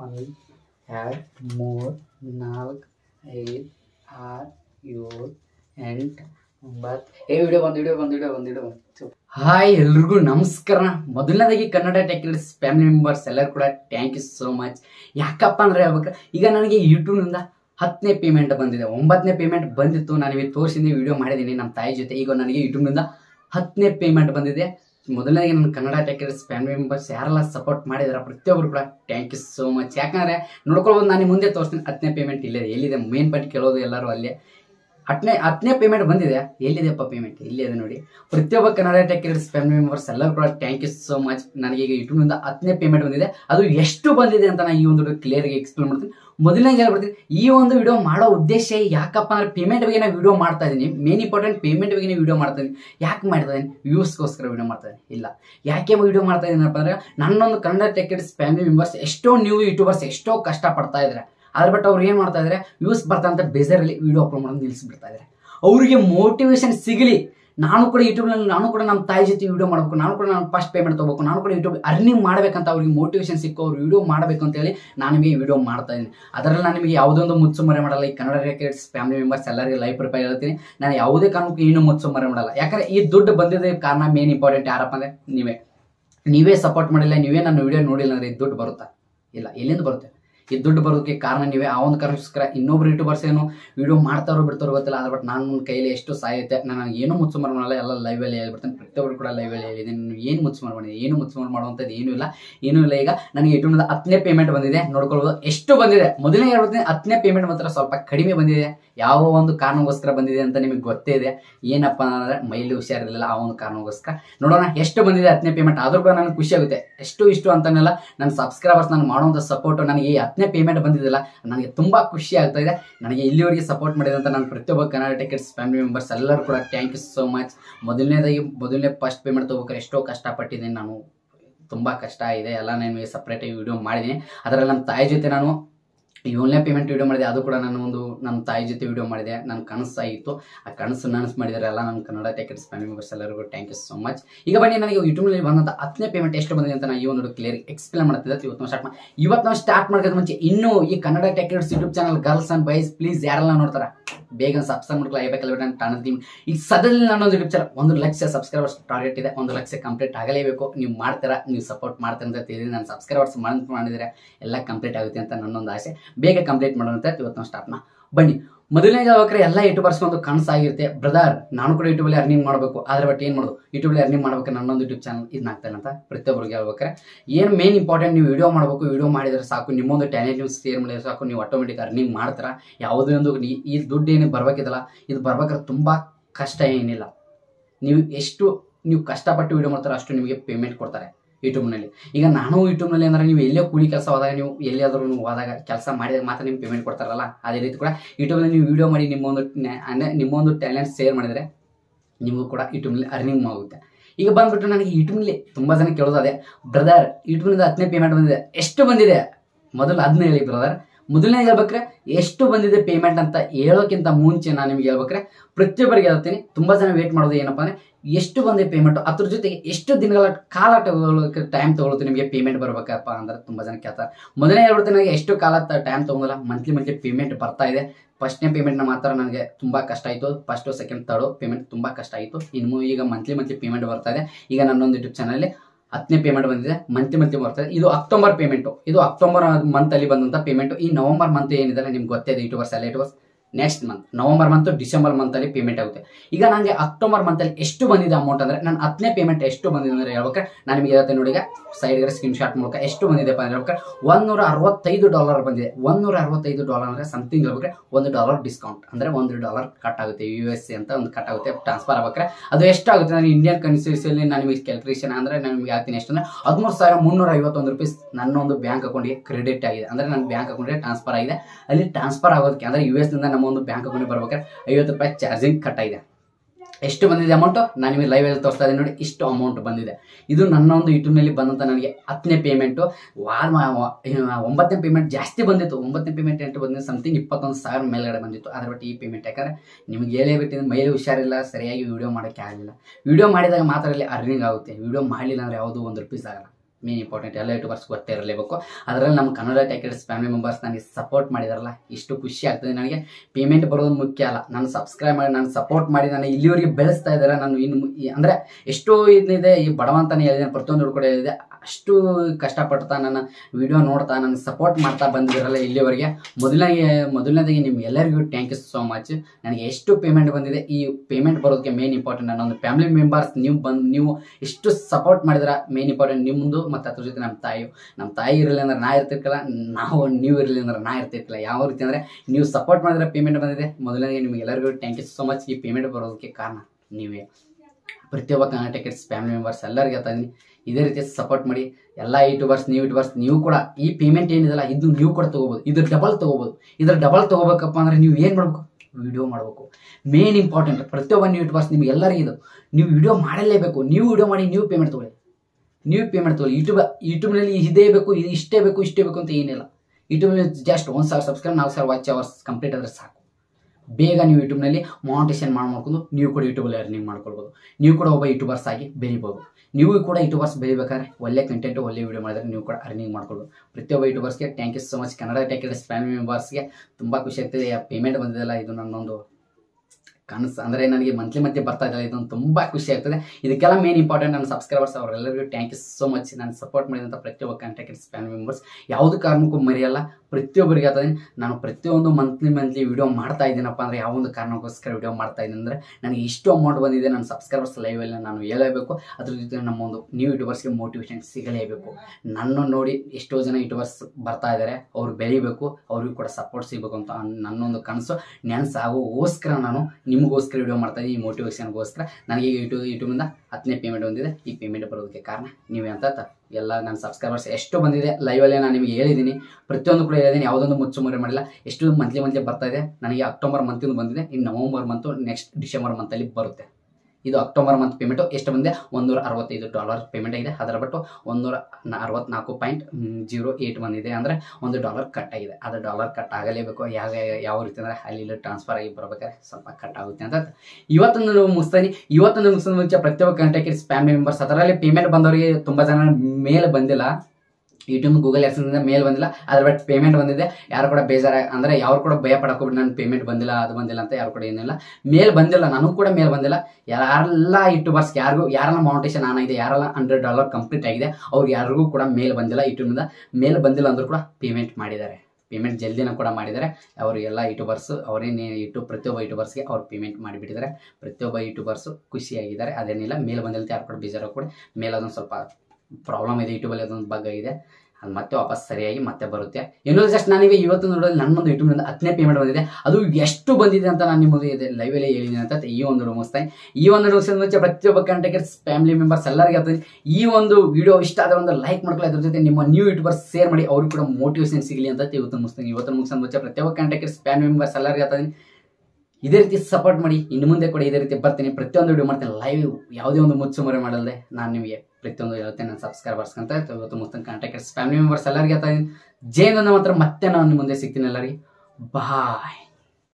ಒಂದು ಎರಡು ಮೂರು ನಾಲ್ಕು ಐದು ಆರು ಏಳು ಎಂಟು ಒಂಬತ್ತು ಏ ವಿಡಿಯೋ ಬಂದು ವಿಡಿಯೋ ಬಂದು ವಿಡಿಯೋ ಬಂದು ವಿಡಿಯೋ ಬಂದು ಹಾಯ್ ಎಲ್ರಿಗೂ ನಮಸ್ಕಾರ ಮೊದಲನೇದಾಗಿ ಕನ್ನಡ ಟೆಕ್ನಿಕ್ಸ್ ಫ್ಯಾಮಿಲಿ ಮೆಂಬರ್ಸ್ ಎಲ್ಲರೂ ಕೂಡ ಥ್ಯಾಂಕ್ ಯು ಸೋ ಮಚ್ ಯಾಕಪ್ಪ ಅಂದ್ರೆ ಹೇಳ್ಬೇಕು ಈಗ ನನಗೆ ಯೂಟ್ಯೂಬ್ನಿಂದ ಹತ್ತನೇ ಪೇಮೆಂಟ್ ಬಂದಿದೆ ಒಂಬತ್ತನೇ ಪೇಮೆಂಟ್ ಬಂದಿತ್ತು ನಾನು ಇವತ್ತು ತೋರಿಸಿದ್ದೀನಿ ವಿಡಿಯೋ ಮಾಡಿದ್ದೀನಿ ನಮ್ಮ ತಾಯಿ ಜೊತೆ ಈಗ ನನಗೆ ಯೂಟ್ಯೂಬ್ನಿಂದ ಹತ್ತನೇ ಪೇಮೆಂಟ್ ಬಂದಿದೆ ಮೊದಲನೇದಾಗಿ ನನ್ನ ಕನ್ನಡ ಟೆಕ್ನಿಕ್ಸ್ ಫ್ಯಾಮಿಲಿ ಮೆಂಬರ್ಸ್ ಯಾರೆಲ್ಲ ಸಪೋರ್ಟ್ ಮಾಡಿದಾರೆ ಪ್ರತಿಯೊಬ್ಬರು ಕೂಡ ಥ್ಯಾಂಕ್ ಯು ಸೋ ಮಚ್ ಯಾಕಂದ್ರೆ ನೋಡ್ಕೊಳ್ಬೋದು ನಾನು ಮುಂದೆ ತೋರಿಸ್ತೀನಿ ಹತ್ತನೇ ಪೇಮೆಂಟ್ ಇಲ್ಲಿದೆ ಎಲ್ಲಿದೆ ಮೇನ್ ಪಾಯಿಂಟ್ ಕೇಳೋದು ಎಲ್ಲರೂ ಅಲ್ಲೇ ಹತ್ತನೇ ಹತ್ತನೇ ಪೇಮೆಂಟ್ ಬಂದಿದೆ ಎಲ್ಲಿದೆಪ್ಪ ಪೇಮೆಂಟ್ ಇಲ್ಲಿದೆ ನೋಡಿ ಪ್ರತಿಯೊಬ್ಬ ಕನ್ನಡ ಟೆಕ್ನಿಕ್ಸ್ ಫ್ಯಾಮಿಲಿ ಮೆಂಬರ್ಸ್ ಎಲ್ಲರೂ ಕೂಡ ಥ್ಯಾಂಕ್ ಯು ಸೋ ಮಚ್ ನನಗೆ ಈಗ ಯೂಟ್ಯೂಬ್ನಿಂದ ಹತ್ತನೇ ಪೇಮೆಂಟ್ ಬಂದಿದೆ ಅದು ಎಷ್ಟು ಬಂದಿದೆ ಅಂತ ನಾನು ಈ ಒಂದು ಕ್ಲಿಯರ್ಗೆ ಎಕ್ಸ್ಪ್ಲೇನ್ ಮಾಡ್ತೀನಿ ಮೊದಲನೇ ಹೇಳ್ಬಿಡ್ತೀನಿ ಈ ಒಂದು ವಿಡಿಯೋ ಮಾಡೋ ಉದ್ದೇಶ ಯಾಕಪ್ಪ ಅಂದ್ರೆ ಪೇಮೆಂಟ್ ಬಗ್ಗೆ ನಾನು ವಿಡಿಯೋ ಮಾಡ್ತಾ ಇದ್ದೀನಿ ಮೇನ್ ಇಂಪಾರ್ಟೆಂಟ್ ಪೇಮೆಂಟ್ ಬಗ್ಗೆ ವಿಡಿಯೋ ಮಾಡ್ತಾ ಇದ್ದೀನಿ ಯಾಕೆ ಮಾಡ್ತಾ ಇದ್ದೀನಿ ವ್ಯೂಸ್ಗೋಸ್ಕರ ವಿಡಿಯೋ ಮಾಡ್ತಾ ಇದ್ದೀನಿ ಇಲ್ಲ ಯಾಕೆ ವಿಡಿಯೋ ಮಾಡ್ತಾ ಇದ್ದೀನಪ್ಪ ಅಂದ್ರೆ ನನ್ನೊಂದು ಕನ್ನಡ ಟೆಕ್ನಿಕ್ಸ್ ಫ್ಯಾಮಿಲಿ ಮೆಂಬರ್ಸ್ ಎಷ್ಟೋ ನ್ಯೂ ಯೂಟ್ಯೂಬರ್ಸ್ ಎಷ್ಟೋ ಕಷ್ಟ ಪಡ್ತಾ ಇದ್ದಾರೆ ಅದ್ರ ಬಟ್ ಅವ್ರು ಏನು ಮಾಡ್ತಾ ಇದ್ದಾರೆ ವ್ಯೂಸ್ ಬರ್ತಾ ಅಂತ ಬೇಜಾರಲ್ಲಿ ವಿಡಿಯೋ ಅಪ್ಲೋಡ್ ಮಾಡೋದು ನಿಲ್ಲಿಸ್ಬಿಡ್ತಾ ಇದ್ದಾರೆ ಅವರಿಗೆ ಮೋಟಿವೇಶನ್ ಸಿಗಲಿ ನಾನು ಕೂಡ ಯೂಟ್ಯೂಬ್ನಲ್ಲಿ ನಾನು ಕೂಡ ನಮ್ಮ ತಾಯಿ ಜೊತೆ ವಿಡಿಯೋ ಮಾಡಬೇಕು ನಾನು ಕೂಡ ನಾನು ಫಸ್ಟ್ ಪೇಮೆಂಟ್ ತಗೋಬೇಕು ನಾನು ಕೂಡ ಯೂಟ್ಯೂಬ್ ಅರ್ನಿಂಗ್ ಮಾಡಬೇಕಂತ ಅವ್ರಿಗೆ ಮೋಟಿವೇಶನ್ ಸಿಕ್ಕು ಅವ್ರು ವಿಡಿಯೋ ಮಾಡಬೇಕು ಅಂತ ಹೇಳಿ ನಾನು ನಿಮಗೆ ವಿಡಿಯೋ ಮಾಡ್ತಾ ಇದ್ದೀನಿ ಅದರಲ್ಲಿ ನಾನು ನಿಮಗೆ ಯಾವುದೊಂದು ಮುಚ್ಚುಮರೆ ಮಾಡಲ್ಲ ಈ ಕನ್ನಡ ರೇಕೆಟ್ಸ್ ಫ್ಯಾಮಿಲಿ ಮೆಂಬರ್ಸ್ ಎಲ್ಲರಿಗೆ ಲೈಫ್ ರೂಪಾಯಿ ಹೇಳ್ತೀನಿ ನಾನು ಯಾವುದೇ ಕಾರಣಕ್ಕೂ ಏನು ಮುಚ್ಚುಮರೆ ಮಾಡಲ್ಲ ಯಾಕಂದ್ರೆ ಈ ದುಡ್ಡು ಬಂದಿದ್ದ ಕಾರಣ ಮೇನ್ ಇಂಪಾರ್ಟೆಂಟ್ ಯಾರಪ್ಪ ಅಂದ್ರೆ ನೀವೇ ನೀವೇ ಸಪೋರ್ಟ್ ಮಾಡಿಲ್ಲ ನೀವೇ ನನ್ನ ವಿಡಿಯೋ ನೋಡಿಲ್ಲ ಅಂದ್ರೆ ಈ ದುಡ್ಡು ಬರುತ್ತಾ ಇಲ್ಲ ಎಲ್ಲಿಂದ ಬರುತ್ತೆ ಈ ದುಡ್ಡು ಬರೋದಕ್ಕೆ ಕಾರಣ ನೀವೇ ಆ ಒಂದು ಕಾರಣಕ್ಕೋಸ್ಕರ ಇನ್ನೊಬ್ರು ಯೂಟ್ಯೂಬರ್ಸ್ ಏನು ವಿಡಿಯೋ ಮಾಡ್ತಾರೋ ಬಿಡ್ತಾರೋ ಗೊತ್ತಿಲ್ಲ ಅದ್ರ ಬಟ್ ನಾನು ನನ್ನ ಕೈಯಲ್ಲಿ ಎಷ್ಟು ಸಾಯುತ್ತೆ ನಾನು ಏನು ಮುಚ್ಚು ಮಾಡಲ್ಲ ಎಲ್ಲ ಲೈವಲ್ಲಿ ಹೇಳ್ಬಿಡ್ತೇನೆ ಪ್ರತಿಯೊಬ್ಬರು ಕೂಡ ಲೈವಲ್ಲಿ ಹೇಳಿದ್ದೀನಿ ನಾನು ಏನು ಮುಚ್ಚು ಮಾಡಿದ್ದೀನಿ ಏನು ಮುಚ್ಚು ಮಾಡುವಂಥದ್ದು ಏನೂ ಇಲ್ಲ ಏನೂ ಇಲ್ಲ ಈಗ ನನಗೆ ಯೂಟ್ಯೂಬ್ನಿಂದ ಹತ್ತನೇ ಪೇಮೆಂಟ್ ಬಂದಿದೆ ನೋಡ್ಕೊಳ್ಬೋದು ಎಷ್ಟು ಬಂದಿದೆ ಮೊದಲನೇ ಹೇಳ್ಬಿಡ್ತೀನಿ ಹತ್ತನೇ ಪೇಮೆಂಟ್ ಮಾತ್ರ ಸ್ವಲ್ಪ ಕಡಿಮೆ ಬಂದಿದೆ ಯಾವ ಒಂದು ಕಾರಣಕ್ಕೋಸ್ಕರ ಬಂದಿದೆ ಅಂತ ನಿಮಗೆ ಗೊತ್ತೇ ಇದೆ ಏನಪ್ಪ ಅಂದ್ರೆ ಮೈಲಿ ಹುಷಾರಿರಲಿಲ್ಲ ಆ ಒಂದು ಕಾರಣಕ್ಕೋಸ್ಕರ ನೋಡೋಣ ಎಷ್ಟು ಬಂದಿದೆ ಹತ್ತನೇ ಪೇಮೆಂಟ್ ಆದ್ರೂ ಕೂಡ ನನಗೆ ಖುಷಿ ಆಗುತ್ತೆ ಎಷ್ಟು ಇಷ್ಟು ಅಂತನೆಲ್ಲ ನನ್ನ ಸಬ್ಸ್ಕ್ರೈಬರ್ಸ್ ನಾನು ಮಾಡುವಂಥ ಸಪೋರ್ಟ್ ನನಗೆ ಈ ಹತ್ತನೇ ಪೇಮೆಂಟ್ ಬಂದಿದ್ದಿಲ್ಲ ನನಗೆ ತುಂಬಾ ಖುಷಿ ಆಗ್ತಾ ಇದೆ ನನಗೆ ಇಲ್ಲಿವರೆಗೆ ಸಪೋರ್ಟ್ ಮಾಡಿದಂತ ನಾನು ಪ್ರತಿಯೊಬ್ಬ ಕನ್ನಡ ಟಿಕೆಟ್ಸ್ ಫ್ಯಾಮಿಲಿ ಮೆಂಬರ್ಸ್ ಎಲ್ಲರೂ ಕೂಡ ಥ್ಯಾಂಕ್ ಯು ಸೋ ಮಚ್ ಮೊದಲನೇದಾಗಿ ಮೊದಲನೇ ಫಸ್ಟ್ ಪೇಮೆಂಟ್ ತಗೋಬೇಕಾದ್ರೆ ಎಷ್ಟೋ ಕಷ್ಟಪಟ್ಟಿದ್ದೀನಿ ನಾನು ತುಂಬಾ ಕಷ್ಟ ಇದೆ ಎಲ್ಲ ನಿಮಗೆ ಸಪ್ರೇಟಾಗಿ ವಿಡಿಯೋ ಮಾಡಿದ್ದೀನಿ ಅದರಲ್ಲಿ ನಮ್ಮ ತಾಯಿ ಜೊತೆ ನಾನು ಏಳನೇ ಪೇಮೆಂಟ್ ವಿಡಿಯೋ ಮಾಡಿದೆ ಅದು ಕೂಡ ನಾನು ಒಂದು ನಮ್ಮ ತಾಯಿ ಜೊತೆ ವಿಡಿಯೋ ಮಾಡಿದೆ ನನ್ನ ಕನಸಾಗಿತ್ತು ಆ ಕನಸು ನನಸು ಮಾಡಿದಾರೆ ಎಲ್ಲ ನನ್ನ ಕನ್ನಡ ಟಿಕೆಟ್ಸ್ ಫ್ಯಾಮಿಲಿ ಮೆಂಬರ್ಸ್ ಎಲ್ಲರಿಗೂ ಥ್ಯಾಂಕ್ ಯು ಸೊ ಮಚ್ ಈಗ ಬನ್ನಿ ನನಗೆ ಯೂಟ್ಯೂಬ್ನಲ್ಲಿ ಬಂದಂಥ ಹತ್ತನೇ ಪೇಮೆಂಟ್ ಎಷ್ಟು ಬಂದಿದೆ ಅಂತ ನಾನು ಈ ಒಂದು ಕ್ಲಿಯರ್ ಎಕ್ಸ್ಪ್ಲೇನ್ ಮಾಡ್ತಿದ್ದೆ ಇವತ್ತು ನಾವು ಸ್ಟಾರ್ಟ್ ಮಾಡಿ ಇವತ್ತು ನಾವು ಸ್ಟಾರ್ಟ್ ಮಾಡೋದು ಮುಂಚೆ ಇನ್ನೂ ಈ Kannada tickets YouTube channel girls and boys please ಯಾರೆಲ್ಲ ನೋಡ್ತಾರ ಬೇಗ ಸಬ್ಸ್ಕ್ರೈಬ್ ಮಾಡ್ಕೊಳ್ಳಿ ಐಬೇಕಲ್ಲ ಬಿಟ್ಟು ಕಾಣಿಸ್ತೀನಿ ಈಗ ಸದ್ಯದಲ್ಲಿ ನನ್ನೊಂದು ಯೂಟ್ಯೂಬ್ ಚಾನಲ್ ಒಂದು ಲಕ್ಷ ಸಬ್ಸ್ಕ್ರೈಬರ್ಸ್ ಟಾರ್ಗೆಟ್ ಇದೆ ಒಂದು ಲಕ್ಷ ಕಂಪ್ಲೀಟ್ ಆಗಲೇಬೇಕು ನೀವು ಮಾಡ್ತೀರಾ ನೀವು ಸಪೋರ್ಟ್ ಮಾಡ್ತೀರಾ ಅಂತ ತಿಳಿದಿ ನಾನು ಸಬ್ಸ್ಕ್ರೈಬರ್ಸ್ ಮಾಡಿದ್ರೆ ಎಲ್ಲ ಕಂಪ್ಲೀಟ್ ಆಗುತ್ತೆ ಅಂತ ನನ್ನೊಂದು ಆಸೆ ಬೇಗ ಕಂಪ್ಲೀಟ್ ಮಾಡೋಣ ಅಂತ ಇವತ್ತು ನಾವು ಸ್ಟಾರ್ಟ್ನ ಬನ್ನಿ ಮೊದಲನೇ ಹೇಳ್ಬೇಕಾದ್ರೆ ಎಲ್ಲ ಯೂಟ್ಯೂಬರ್ಸ್ ಒಂದು ಕನಸಾಗಿರುತ್ತೆ ಬ್ರದರ್ ನಾನು ಕೂಡ ಯೂಟ್ಯೂಬಲ್ಲಿ ಅರ್ನಿಂಗ್ ಮಾಡಬೇಕು ಆದ್ರೆ ಬಟ್ ಏನು ಮಾಡೋದು ಯೂಟ್ಯೂಬಲ್ಲಿ ಅರ್ನಿಂಗ್ ಮಾಡ್ಬೇಕು ನನ್ನೊಂದು ಯೂಟ್ಯೂಬ್ ಚಾನಲ್ ಇದನ್ನ ಆಗ್ತಾನೆ ಅಂತ ಪ್ರತಿಯೊಬ್ಬರಿಗೆ ಹೇಳ್ಬೇಕಾರೆ ಏನು ಮೇನ್ ಇಂಪಾರ್ಟೆಂಟ್ ನೀವು ವಿಡಿಯೋ ಮಾಡಬೇಕು ವಿಡಿಯೋ ಮಾಡಿದ್ರೆ ಸಾಕು ನಿಮ್ಮೊಂದು ಟ್ಯಾಲೆಂಟ್ ನೀವು ಸೇರ್ ಮಾಡಿದ್ರೆ ಸಾಕು ನೀವು ಆಟೋಮೆಟಿಕ್ ಅರ್ನಿಂಗ್ ಮಾಡ್ತೀರಾ ಯಾವುದೇ ಒಂದು ಈ- ಈ ದುಡ್ಡು ಏನು ಬರ್ಬೇಕಿದಲ್ಲ ಇದು ಬರ್ಬೇಕಾದ್ರೆ ತುಂಬ ಕಷ್ಟ ಏನಿಲ್ಲ ನೀವು ಎಷ್ಟು ನೀವು ಕಷ್ಟಪಟ್ಟು ವಿಡಿಯೋ ಮಾಡ್ತಾರೋ ಅಷ್ಟು ನಿಮಗೆ ಪೇಮೆಂಟ್ ಕೊಡ್ತಾರೆ ಯೂಟ್ಯೂಬ್ನಲ್ಲಿ ಈಗ ನಾನು ಯೂಟ್ಯೂಬ್ನಲ್ಲಿ ಅಂದ್ರೆ ನೀವು ಎಲ್ಲೇ ಕೂಲಿ ಕೆಲಸ ಹೋದಾಗ ನೀವು ಎಲ್ಲಿಯಾದರೂ ನೀವು ಹೋದಾಗ ಕೆಲಸ ಮಾಡಿದಾಗ ಮಾತ್ರ ನಿಮ್ಗೆ ಪೇಮೆಂಟ್ ಕೊಡ್ತಾರಲ್ಲ ಅದೇ ರೀತಿ ಕೂಡ ಯೂಟ್ಯೂಬ್ನಲ್ಲಿ ನೀವು ವಿಡಿಯೋ ಮಾಡಿ ನಿಮ್ಮೊಂದು ನ್ಯಾ- ಅಂದರೆ ನಿಮ್ಮೊಂದು ಟ್ಯಾಲೆಂಟ್ ಶೇರ್ ಮಾಡಿದರೆ ನಿಮಗೂ ಕೂಡ ಯೂಟ್ಯೂಬ್ನಲ್ಲಿ ಅರ್ನಿಂಗ್ ಆಗುತ್ತೆ ಈಗ ಬಂದ್ಬಿಟ್ಟು ನನಗೆ ಯೂಟ್ಯೂಬ್ನಲ್ಲಿ ತುಂಬ ಜನ ಕೇಳೋದು ಅದೇ ಬ್ರದರ್ ಯೂಟ್ಯೂಬ್ನಿಂದ ಹತ್ತನೇ ಪೇಮೆಂಟ್ ಬಂದಿದೆ ಎಷ್ಟು ಬಂದಿದೆ ಮೊದಲು ಅದನ್ನ ಹೇಳಿ ಬ್ರದರ್ ಮೊದಲನೇ ಹೇಳ್ಬೇಕ್ರೆ ಎಷ್ಟು ಬಂದಿದೆ ಪೇಮೆಂಟ್ ಅಂತ ಹೇಳೋಕ್ಕಿಂತ ಮುಂಚೆ ನಾನು ನಿಮ್ಗೆ ಹೇಳ್ಬೇಕ್ರೆ ಪ್ರತಿಯೊಬ್ಬರಿಗೆ ಹೇಳ್ತೀನಿ ತುಂಬಾ ಜನ ವೇಟ್ ಮಾಡೋದು ಏನಪ್ಪ ಅಂದ್ರೆ ಎಷ್ಟು ಬಂದಿದೆ ಪೇಮೆಂಟ್ ಅದ್ರ ಜೊತೆಗೆ ಎಷ್ಟು ದಿನಗಳ ಕಾಲ ತಗೊಳ್ಳೋಕೆ ಟೈಮ್ ತಗೊಳುತ್ತೆ ನಿಮಗೆ ಪೇಮೆಂಟ್ ಬರ್ಬೇಕಪ್ಪ ಅಂದ್ರೆ ತುಂಬಾ ಜನ ಕೇಳ್ತಾರೆ ಮೊದಲನೇ ಹೇಳ್ಬಿಡ್ತೀನಿ ನನಗೆ ಎಷ್ಟು ಕಾಲ ಟೈಮ್ ತಗೊಂಡಲ್ಲ ಮಂತ್ಲಿ ಮಂತ್ಲಿ ಪೇಮೆಂಟ್ ಬರ್ತಾ ಇದೆ ಫಸ್ಟ್ನೇ ಪೇಮೆಂಟ್ನ ಮಾತ್ರ ನನಗೆ ತುಂಬ ಕಷ್ಟ ಆಯಿತು ಫಸ್ಟು ಸೆಕೆಂಡ್ ತರ್ಡು ಪೇಮೆಂಟ್ ತುಂಬ ಕಷ್ಟ ಆಯಿತು ಇನ್ನು ಈಗ ಮಂತ್ಲಿ ಮಂತ್ಲಿ ಪೇಮೆಂಟ್ ಬರ್ತಾ ಇದೆ ಈಗ ನನ್ನೊಂದು ಯೂಟ್ಯೂಬ್ ಚಾನಲ್ಲಿ ಹತ್ತನೇ ಪೇಮೆಂಟ್ ಬಂದಿದೆ ಮಂತ್ಲಿ ಮಂತ್ಲಿ ಬರ್ತದೆ ಇದು ಅಕ್ಟೋಬರ್ ಪೇಮೆಂಟು ಇದು ಅಕ್ಟೋಬರ್ ಮಂತಲ್ಲಿ ಬಂದಂಥ ಪೇಮೆಂಟು ಈ ನವಂಬರ್ ಮಂತ್ ಏನಿದೆ ನಿಮ್ಗೆ ಗೊತ್ತಿದೆ ಯೂಟ್ಯೂಬರ್ಸ್ ಎಲ್ಲ YouTubers next month November month December ಮಂತಲ್ಲಿ ಪೇಮೆಂಟ್ ಆಗುತ್ತೆ ಈಗ ನನಗೆ ಅಕ್ಟೋಬರ್ ಮಂತಲ್ಲಿ ಎಷ್ಟು ಬಂದಿದೆ ಅಮೌಂಟ್ ಅಂದರೆ ನನ್ನ ಹತ್ತನೇ ಪೇಮೆಂಟ್ ಎಷ್ಟು ಬಂದಿದೆ ಅಂದರೆ ಹೇಳ್ಬೇಕಾದ್ರೆ ನಾನು ನಿಮಗೆ ಹೇಳ್ತೇನೆ ನೋಡಿ ಈಗ ಸೈಡ್ಗೆ ಸ್ಕ್ರೀನ್ ಶಾಟ್ ಮೂಲಕ ಎಷ್ಟು ಬಂದಿದೆ ಅಂತ ಹೇಳ್ಬೇಕಾದ್ರೆ ಒಂದೂರ ಅರವತ್ತೈದು ಡಾಲರ್ ಬಂದಿದೆ ಒಂದೂರ ಅರವತ್ತೈದು ಡಾಲರ್ ಅಂದರೆ ಸಮಥಿಂಗ್ ಹೇಳ್ಬೇಕಾದ್ರೆ ಒಂದು ಡಾಲರ್ ಡಿಸ್ಕೌಂಟ್ ಅಂದರೆ ಒಂದು ಡಾಲರ್ ಕಟ್ ಆಗುತ್ತೆ ಯು ಎಸ್ ಅಂತ ಒಂದು ಕಟ್ ಆಗುತ್ತೆ ಟ್ರಾನ್ಸ್ಫರ್ ಆಗ್ಬೇಕಾದ್ರೆ ಅದು ಎಷ್ಟಾಗುತ್ತೆ ನಾನು ಇಂಡಿಯನ್ ಕರೆನ್ಸಿಯಲ್ಲಿ ನಾನು ನಿಮಗೆ ಕ್ಯಾಲ್ಕುಲೇಷನ್ ಅಂದರೆ ನಾನು ನಿಮಗೆ ಹೇಳ್ತೀನಿ ಎಷ್ಟು ಅಂದರೆ ಹದಿಮೂರು ಸಾವಿರ ಮುನ್ನೂರ ಐವತ್ತೊಂದು ರೂಪೀಸ್ ನನ್ನ ಒಂದು ಬ್ಯಾಂಕ್ ಅಕೌಂಟ್ಗೆ ಕ್ರೆಡಿಟ್ ಆಗಿದೆ ಅಂದರೆ ನನ್ನ ಬ್ಯಾಂಕ್ ಅಕೌಂಟ್ಗೆ ಟ್ರಾನ್ಸ್ಫರ್ ಆಗಿದೆ ಅಲ್ಲಿ ಟ್ರಾನ್ಸ್ಫರ್ ಆಗೋದಕ್ಕೆ ಅಂದರೆ ಯು ಎಸ್ನಿಂದ ನಮ್ಮ ಒಂದು ಬ್ಯಾಂಕ್ ಅಕೌಂಟ್ಗೆ ಬರ್ಬೇಕಾದ್ರೆ ಐವತ್ತು ರೂಪಾಯಿ ಚಾರ್ಜಿಂಗ್ ಕಟ್ ಆಗಿದೆ ಎಷ್ಟು ಬಂದಿದೆ ಅಮೌಂಟು ನಾನು ನಿಮಗೆ ಲೈವಲ್ಲಿ ತೋರಿಸ್ತಾ ಇದ್ದೀನಿ ನೋಡಿ ಇಷ್ಟು ಅಮೌಂಟ್ ಬಂದಿದೆ ಇದು ನನ್ನ ಒಂದು ಯೂಟ್ಯೂಬ್ನಲ್ಲಿ ಬಂದಂಥ ನನಗೆ ಹತ್ತನೇ ಪೇಮೆಂಟು ವಾರ ಒಂಬತ್ತನೇ ಪೇಮೆಂಟ್ ಜಾಸ್ತಿ ಬಂದಿತ್ತು ಒಂಬತ್ತನೇ ಪೇಮೆಂಟ್ ಎಂಟು ಬಂದಿದ್ದು ಸಮಥಿಂಗ್ ಇಪ್ಪತ್ತೊಂದು ಸಾವಿರ ಮೇಲ್ಗಡೆ ಬಂದಿತ್ತು ಅದ್ರ ಬಟ್ ಈ ಪೇಮೆಂಟ್ ಯಾಕಂದ್ರೆ ನಿಮ್ಗೆ ಹೇಳೇ ಬಿಟ್ಟಿದ್ದು ಮೈಲಿ ಹುಷಾರಿಲ್ಲ ಸರಿಯಾಗಿ ವಿಡಿಯೋ ಮಾಡೋಕ್ಕೆ ಆಗಲಿಲ್ಲ ವಿಡಿಯೋ ಮಾಡಿದಾಗ ಮಾತ್ರ ಇಲ್ಲಿ ಅರ್ನಿಂಗ್ ಆಗುತ್ತೆ ವಿಡಿಯೋ ಮಾಡಲಿಲ್ಲ ಅಂದರೆ ಯಾವುದೂ ಒಂದು ರುಪೀಸ್ ಆಗಲ್ಲ ಮೇನ್ ಇಂಪಾರ್ಟೆಂಟ್ ಎಲ್ಲ ಯೂಟ್ಯೂಬರ್ಸ್ ಗೊತ್ತೇ ಇರಲೇಬೇಕು ಅದರಲ್ಲಿ ನಮ್ಮ ಕನ್ನಡ ಟ್ಯಾಕೆಟ್ಸ್ ಫ್ಯಾಮಿಲಿ ಮೆಂಬರ್ಸ್ ನನಗೆ ಸಪೋರ್ಟ್ ಮಾಡಿದಾರಲ್ಲ ಇಷ್ಟು ಖುಷಿ ಆಗ್ತದೆ ನನಗೆ ಪೇಮೆಂಟ್ ಬರೋದು ಮುಖ್ಯ ಅಲ್ಲ ನಾನು ಸಬ್ಸ್ಕ್ರೈಬ್ ಮಾಡಿ ನಾನು ಸಪೋರ್ಟ್ ಮಾಡಿ ನಾನು ಇಲ್ಲಿವರೆಗೆ ಬೆಳೆಸ್ತಾ ಇದ್ದಾರೆ ನಾನು ಇನ್ನು ಮು- ಈ- ಅಂದ್ರೆ ಎಷ್ಟೋ ಇದಿದೆ ಈ ಬಡವಂತಾನೆ ಹೇಳಿದೆ ಪ್ರತಿಯೊಂದು ಕೂಡ ಹೇಳಿದೆ ಅಷ್ಟು ಕಷ್ಟಪಡ್ತಾ ನನ್ನ ವಿಡಿಯೋ ನೋಡ್ತಾ ನನಗೆ ಸಪೋರ್ಟ್ ಮಾಡ್ತಾ ಬಂದಿರಲ್ಲ ಇಲ್ಲಿವರೆಗೆ ಮೊದಲನೇ ಮೊದಲನೇದಾಗಿ ನಿಮ್ಗೆ ಎಲ್ಲರಿಗೂ ಥ್ಯಾಂಕ್ ಯು ಸೋ ಮಚ್ ನನಗೆ ಎಷ್ಟು ಪೇಮೆಂಟ್ ಬಂದಿದೆ ಈ ಪೇಮೆಂಟ್ ಬರೋದಕ್ಕೆ ಮೇನ್ ಇಂಪಾರ್ಟೆಂಟ್ ನನ್ನ ಫ್ಯಾಮಿಲಿ ಮೆಂಬರ್ಸ್ ನೀವು ಬಂದು ನೀವು ಎಷ್ಟು ಸಪೋರ್ಟ್ ಮಾಡಿದ್ರ ಮೇನ್ ಇಂಪಾರ್ಟೆಂಟ್ ನಿಮ್ಮದು ಮತ್ತು ಅದ್ರ ಜೊತೆ ನಮ್ಮ ತಾಯಿ ನಮ್ಮ ತಾಯಿ ಇರಲಿಲ್ಲ ಅಂದ್ರೆ ನಾ ಇರ್ತಿರ್ಕಲ್ಲ ನಾವು ನೀವು ಇರಲಿಲ್ಲ ಅಂದ್ರೆ ನಾ ಇರ್ತಿರ್ಕಿಲ್ಲ ಯಾವ ರೀತಿ ಅಂದರೆ ನೀವು ಸಪೋರ್ಟ್ ಮಾಡಿದ್ರೆ ಪೇಮೆಂಟ್ ಬಂದಿದೆ ಮೊದಲನೇ ನಿಮಗೆ ಎಲ್ಲರಿಗೂ ಥ್ಯಾಂಕ್ ಯು ಸೋ ಮಚ್ ಈ ಪೇಮೆಂಟ್ ಬರೋದಕ್ಕೆ ಕಾರಣ ನೀವೇ ಪ್ರತಿಯೊಬ್ಬ ಕನ್ನಡ ಟಿಕೆಟ್ಸ್ ಫ್ಯಾಮಿಲಿ ಮೆಂಬರ್ಸ್ ಎಲ್ಲರಿಗೆ ಹೇಳ್ತಾ ಇದೀನಿ ಇದೇ ರೀತಿ ಸಪೋರ್ಟ್ ಮಾಡಿ ಎಲ್ಲ ಯೂಟ್ಯೂಬರ್ಸ್ ನೀವು ಯೂಟ್ಯೂಬರ್ಸ್ ನೀವು ಕೂಡ ಈ ಪೇಮೆಂಟ್ ಏನಿದೆಲ್ಲ ಇದು ನೀವು ಕೂಡ ತಗೋಬೋದು ಇದ್ರ ಡಬಲ್ ತಗೋಬೋದು ಇದ್ರ ಡಬಲ್ ತಗೋಬೇಕಪ್ಪ ಅಂದ್ರೆ ನೀವು ಏನು ಮಾಡಬೇಕು ವಿಡಿಯೋ ಮಾಡಬೇಕು ಮೇನ್ ಇಂಪಾರ್ಟೆಂಟ್ ಪ್ರತಿಯೊಬ್ಬ ಯೂಟ್ಯೂಬರ್ಸ್ ನಿಮ್ಗೆ ಎಲ್ಲರಿಗೂ ಇದು ನೀವು ವಿಡಿಯೋ ಮಾಡಲೇಬೇಕು ನೀವು ವಿಡಿಯೋ ಮಾಡಿ ನೀವು ಪೇಮೆಂಟ್ ತಗೊಳ್ಳಿ ನೀವು ಪೇಮೆಂಟ್ ತಗೊಳ್ಳಿ ಯೂಟ್ಯೂಬ್ ಯೂಟ್ಯೂಬ್ನಲ್ಲಿ ಇದೇ ಬೇಕು ಇದು ಇಷ್ಟೇ ಬೇಕು ಇಷ್ಟೇ ಬೇಕು ಅಂತ ಏನಿಲ್ಲ ಯೂಟ್ಯೂಬ್ನಲ್ಲಿ ಜಸ್ಟ್ ಒಂದು ಸಾವಿರ ಸಬ್ಸ್ಕ್ರೈಬ್ ನಾಲ್ಕು ಸಾವಿರ ವಾಚ್ ಅವರ್ಸ್ ಕಂಪ್ಲೀಟ್ ಆದರೆ ಸಾಕು ಬೇಗ ನೀವು ಯೂಟ್ಯೂಬ್ನಲ್ಲಿ ಮಾನಿಟೇಷನ್ ಮಾಡಿ ಮಾಡ್ಕೊಂಡು ನೀವು ಕೂಡ ಯೂಟ್ಯೂಬಲ್ಲಿ ಅರ್ನಿಂಗ್ ಮಾಡ್ಕೊಳ್ಬೋದು ನೀವು ಕೂಡ ಒಬ್ಬ ಯೂಟ್ಯೂಬರ್ಸ್ ಆಗಿ ಬೆಳಿಬೋದು ನೀವು ಕೂಡ ಯೂಟ್ಯೂಬರ್ಸ್ ಬೆಳಿಬೇಕಾದ್ರೆ ಒಳ್ಳೆ ಕಂಟೆಂಟ್ ಒಳ್ಳೆ ವಿಡಿಯೋ ಮಾಡಿದ್ರೆ ನೀವು ಕೂಡ ಅರ್ನಿಂಗ್ ಮಾಡ್ಕೊಳ್ಬೋದು ಪ್ರತಿಯೊಬ್ಬ ಯೂಟ್ಯೂಬರ್ಸ್ಗೆ thank you so much Kannada tickets family ಮೆಂಬರ್ಸ್ಗೆ ತುಂಬ ಖುಷಿ ಆಗ್ತಿದೆ ಪೇಮೆಂಟ್ ಬಂದಿದೆಲ್ಲ ಇದು ನನ್ನೊಂದು ಕನಸು ಅಂದರೆ ನನಗೆ ಮಂತ್ಲಿ ಮಂತ್ಲಿ ಬರ್ತಾ ಇದ್ದಲ್ಲ ಇದೊಂದು ತುಂಬ ಖುಷಿ ಆಗ್ತದೆ ಇದಕ್ಕೆಲ್ಲ ಮೇನ್ ಇಂಪಾರ್ಟೆಂಟ್ ನನ್ನ ಸಬ್ಸ್ಕ್ರೈಬರ್ಸ್ ಅವರೆಲ್ಲರಿಗೂ ಥ್ಯಾಂಕ್ ಯು ಸೋ ಮಚ್ ನಾನು ಸಪೋರ್ಟ್ ಮಾಡಿದಂಥ ಪ್ರತಿಯೊಬ್ಬ ಕಾಂಟ್ಯಾಕ್ಟ್ಸ್ ಫ್ಯಾಮಿಲಿ ಮೆಂಬರ್ಸ್ ಯಾವುದೇ ಕಾರಣಕ್ಕೂ ಮರೆಯಲ್ಲ ಪ್ರತಿಯೊಬ್ಬರಿಗೆ ಆಗ್ತದೆ ನಾನು ಪ್ರತಿಯೊಂದು ಮಂತ್ಲಿ ಮಂತ್ಲಿ ವಿಡಿಯೋ ಮಾಡ್ತಾ ಇದ್ದೀನಪ್ಪ ಅಂದರೆ ಯಾವೊಂದು ಕಾರಣಕ್ಕೋಸ್ಕರ ವಿಡಿಯೋ ಮಾಡ್ತಾ ಇದ್ದೀನಿ ಅಂದರೆ ನನಗೆ ಇಷ್ಟು ಅಮೌಂಟ್ ಬಂದಿದೆ ನನ್ನ ಸಬ್ಸ್ಕ್ರೈಬರ್ಸ್ ಲೈವಲ್ಲಿ ನಾನು ಹೇಳಬೇಕು ಅದ್ರ ಜೊತೆ ನಮ್ಮ ಒಂದು ನ್ಯೂ ಯೂಟ್ಯೂಬರ್ಸ್ಗೆ ಮೋಟಿವೇಶನ್ ಸಿಗಲೇಬೇಕು ನನ್ನ ನೋಡಿ ಎಷ್ಟೋ ಜನ ಯೂಟ್ಯೂಬರ್ಸ್ ಬರ್ತಾ ಇದ್ದಾರೆ ಅವ್ರು ಬೆಳಿಬೇಕು ಅವ್ರಿಗೂ ಕೂಡ ಸಪೋರ್ಟ್ ಸಿಗಬೇಕು ಅಂತ ಅನ್- ನನ್ನೊಂದು ಕನಸು ನೆನಸಾಗೋಸ್ಕರ ನಾನು ನಿಮಗೋಸ್ಕರ ವಿಡಿಯೋ ಮಾಡ್ತಾ ಇದ್ದೀನಿ ಈ ಮೋಟಿವೇಶನ್ಗೋಸ್ಕರ ನನಗೆ ಯೂಟ್ಯೂಬ್ ಯೂಟ್ಯೂಬಿಂದ ಹತ್ತನೇ ಪೇಮೆಂಟ್ ಬಂದಿದೆ ಈ ಪೇಮೆಂಟ್ ಬರೋದಕ್ಕೆ ಕಾರಣ ನೀವೇ ಅಂತ ತ- ಎಲ್ಲ ನನ್ನ ಸಬ್ಸ್ಕ್ರೈಬರ್ಸ್ ಎಷ್ಟು ಬಂದಿದೆ ಲೈವಲ್ಲೇ ನಾನು ನಿಮಗೆ ಹೇಳಿದ್ದೀನಿ ಪ್ರತಿಯೊಂದು ಕೂಡ ಹೇಳಿದ್ದೀನಿ ಯಾವುದೊಂದು ಮುಚ್ಚುಮರೆ ಮಾಡಿಲ್ಲ ಎಷ್ಟು ಮಂತ್ಲಿ ಮಂತ್ಲಿ ಬರ್ತಾ ಇದೆ ನನಗೆ ಅಕ್ಟೋಬರ್ ಮಂತಿಂದ ಬಂದಿದೆ ಇನ್ನು ನವಂಬರ್ ಮಂತು ನೆಕ್ಸ್ಟ್ ಡಿಸೆಂಬರ್ ಮಂತಲ್ಲಿ ಬರುತ್ತೆ ಇದು ಅಕ್ಟೋಬರ್ ಮಂತ್ ಪೇಮೆಂಟು ಎಷ್ಟು ಬಂದಿದೆ ಒಂದೂರ ಅರವತ್ತೈದು ಡಾಲರ್ ಪೇಮೆಂಟ್ ಆಗಿದೆ ಅದರ ಬಿಟ್ಟು ಒಂದೂರ ನ- ಅರವತ್ನಾಲ್ಕು ಪಾಯಿಂಟ್ ಜೀರೋ ಏಯ್ಟ್ ಬಂದಿದೆ ಅಂದರೆ ಒಂದು ಡಾಲರ್ ಕಟ್ ಆಗಿದೆ ಅದು ಡಾಲರ್ ಕಟ್ ಆಗಲೇಬೇಕು ಯಾವ ಯಾವ ರೀತಿ ಅಂದರೆ ಅಲ್ಲಿ ಇಲ್ಲಿ ಟ್ರಾನ್ಸ್ಫರ್ ಆಗಿ ಬರ್ಬೇಕಾದ್ರೆ ಸ್ವಲ್ಪ ಕಟ್ ಆಗುತ್ತೆ ಅಂತ ಇವತ್ತೊಂದು ಮುಗಿಸ್ತೀನಿ ಇವತ್ತೊಂದು ಮುಗಿಸೋದು ಮುಂಚೆ ಪ್ರತಿಯೊಬ್ಬ ಕಾಂಟ್ಯಾಕ್ಟ್ ಫ್ಯಾಮಿಲಿ ಮೆಂಬರ್ಸ್ ಅದರಲ್ಲಿ ಪೇಮೆಂಟ್ ಬಂದವರಿಗೆ ತುಂಬ ಜನ ಮೇಲ್ ಬಂದಿಲ್ಲ ಯೂಟ್ಯೂಬ್ ಗೂಗಲ್ ಎಕ್ಸಿಂದ ಮೇಲ್ ಬಂದಿಲ್ಲ ಅದ್ರ ಬಟ್ ಪೇಮೆಂಟ್ ಬಂದಿದೆ ಯಾರು ಕೂಡ ಬೇಜಾರ ಅಂದರೆ ಯಾರು ಕೂಡ ಭಯ ಪಡಕೋಬಿಟ್ಟು ನನ್ನ ಪೇಮೆಂಟ್ ಬಂದಿಲ್ಲ ಅದು ಬಂದಿಲ್ಲ ಅಂತ ಯಾರು ಕೂಡ ಏನಿಲ್ಲ ಮೇಲ್ ಬಂದಿಲ್ಲ ನನಗೂ ಕೂಡ ಮೇಲ್ ಬಂದಿಲ್ಲ ಯಾರೆಲ್ಲ ಯೂಟ್ಯೂಬರ್ಸ್ ಯಾರಿಗೂ ಯಾರೆಲ್ಲ ಮೌಂಟೇಶನ್ ಆನ್ ಆಗಿದೆ ಯಾರೆಲ್ಲ ಹಂಡ್ರೆಡ್ ಡಾಲರ್ ಕಂಪ್ಲೀಟ್ ಆಗಿದೆ ಅವ್ರಿಗೆ ಯಾರಿಗೂ ಕೂಡ ಮೇಲ್ ಬಂದಿಲ್ಲ ಯೂಟ್ಯೂಬ್ನಿಂದ ಮೇಲ್ ಬಂದಿಲ್ಲ ಅಂದ್ರೂ ಕೂಡ ಪೇಮೆಂಟ್ ಮಾಡಿದ್ದಾರೆ ಪೇಮೆಂಟ್ ಜಲ್ದಿನ ಕೂಡ ಮಾಡಿದ್ದಾರೆ ಅವರಿಗೆಲ್ಲ ಯೂಟ್ಯೂಬರ್ಸ್ ಅವರೇನೇ ಯೂಟ್ಯೂಬ್ ಪ್ರತಿಯೊಬ್ಬ ಯೂಟ್ಯೂಬರ್ಸ್ಗೆ ಅವ್ರು ಪೇಮೆಂಟ್ ಮಾಡಿಬಿಟ್ಟಿದ್ದಾರೆ ಪ್ರತಿಯೊಬ್ಬ ಯೂಟ್ಯೂಬರ್ಸು ಖುಷಿಯಾಗಿದ್ದಾರೆ ಅದೇನಿಲ್ಲ ಮೇಲ್ ಬಂದಿಲ್ಲ ಯಾರು ಕೂಡ ಬೇಜಾರು ಕೂಡ ಮೇಲ್ ಅದೊಂದು ಸ್ವಲ್ಪ ಪ್ರಾಬ್ಲಮ್ ಇದೆ ಯೂಟ್ಯೂಬಲ್ಲಿ ಅದೊಂದು ಬಗ್ ಇದೆ ಅದು ಮತ್ತೆ ವಾಪಸ್ ಸರಿಯಾಗಿ ಮತ್ತೆ ಬರುತ್ತೆ ಇನ್ನೊಂದು ಜಸ್ಟ್ ನನಗೆ ಇವತ್ತು ನೋಡೋದು ನನ್ನ ಒಂದು ಯೂಟ್ಯೂಬ್ನಿಂದ ಹತ್ತನೇ ಪೇಮೆಂಟ್ ಬಂದಿದೆ ಅದು ಎಷ್ಟು ಬಂದಿದೆ ಅಂತ ನಾನು ನಿಮಗೆ ಇದೆ ಲೈವಲ್ಲಿ ಹೇಳಿದ್ದೀನಿ ಅಂತ ಈ ಒಂದು ಮುಗಿಸ್ತಾನೆ ಈ ಒಂದು ಮುಗಿಸಿದ ಮುಂಚೆ ಪ್ರತಿಯೊಬ್ಬ ಕಾಂಟ್ಯಾಕ್ಟರ್ಸ್ ಫ್ಯಾಮಿಲಿ ಮೆಂಬರ್ಸ್ ಎಲ್ಲರಿಗೂ ಆಗ್ತದೆ ಈ ಒಂದು ವಿಡಿಯೋ ಇಷ್ಟ ಆದ್ರೆ ಒಂದು ಲೈಕ್ ಮಾಡ್ಕೊಳ್ಳಿ ಅದ್ರ ಜೊತೆ ನಿಮ್ಮ ನ್ಯೂ ಯೂಟ್ಯೂಬರ್ಸ್ ಶೇರ್ ಮಾಡಿ ಅವ್ರಿಗೆ ಕೂಡ ಮೋಟಿವೇಶನ್ ಸಿಗಲಿ ಅಂತ ಇವತ್ತು ಮುಗಿಸ್ತೀನಿ ಇವತ್ತು ಮುಗಿಸಿದ ಮುಂಚೆ ಪ್ರತಿಯೊಬ್ಬ ಕಾಂಟ್ಯಾಕ್ಟರ್ಸ್ ಫ್ಯಾಮಿಲಿ ಮೆಂಬರ್ಸ್ ಎಲ್ಲರಿಗೂ ಆಗ್ತದೆ ಇದೇ ರೀತಿ ಸಪೋರ್ಟ್ ಮಾಡಿ ಇನ್ನು ಮುಂದೆ ಕೂಡ ಇದೇ ರೀತಿ ಬರ್ತೀನಿ ಪ್ರತಿಯೊಂದು ವಿಡಿಯೋ ಮಾಡ್ತೀನಿ ಲೈವ್ ಯಾವುದೇ ಒಂದು ಮುಚ್ಚುಮರೆ ಮಾಡಲ್ದೆ ನಾನು ನಿಮಗೆ ಪ್ರತಿಯೊಂದು ಹೇಳ್ತೇನೆ ನನ್ನ ಸಬ್ಸ್ಕ್ರೈಬರ್ಸ್ ಅಂತ ಇವತ್ತು ಮುಗಿಸ್ತಾನೆ ಕಾಂಟ್ಯಾಕ್ಟರ್ಸ್ ಫ್ಯಾಮಿಲಿ ಮೆಂಬರ್ಸ್ ಎಲ್ಲರಿಗೆ ಹೇಳ್ತಾ ಇದ್ದೀನಿ ಜೈ ನನ್ನ ಮಾತ್ರ ಮತ್ತೆ ನಾನು ನಿಮ್ಮ ಮುಂದೆ ಸಿಗ್ತೀನಿ ಎಲ್ಲರಿಗೆ ಬಾಯ್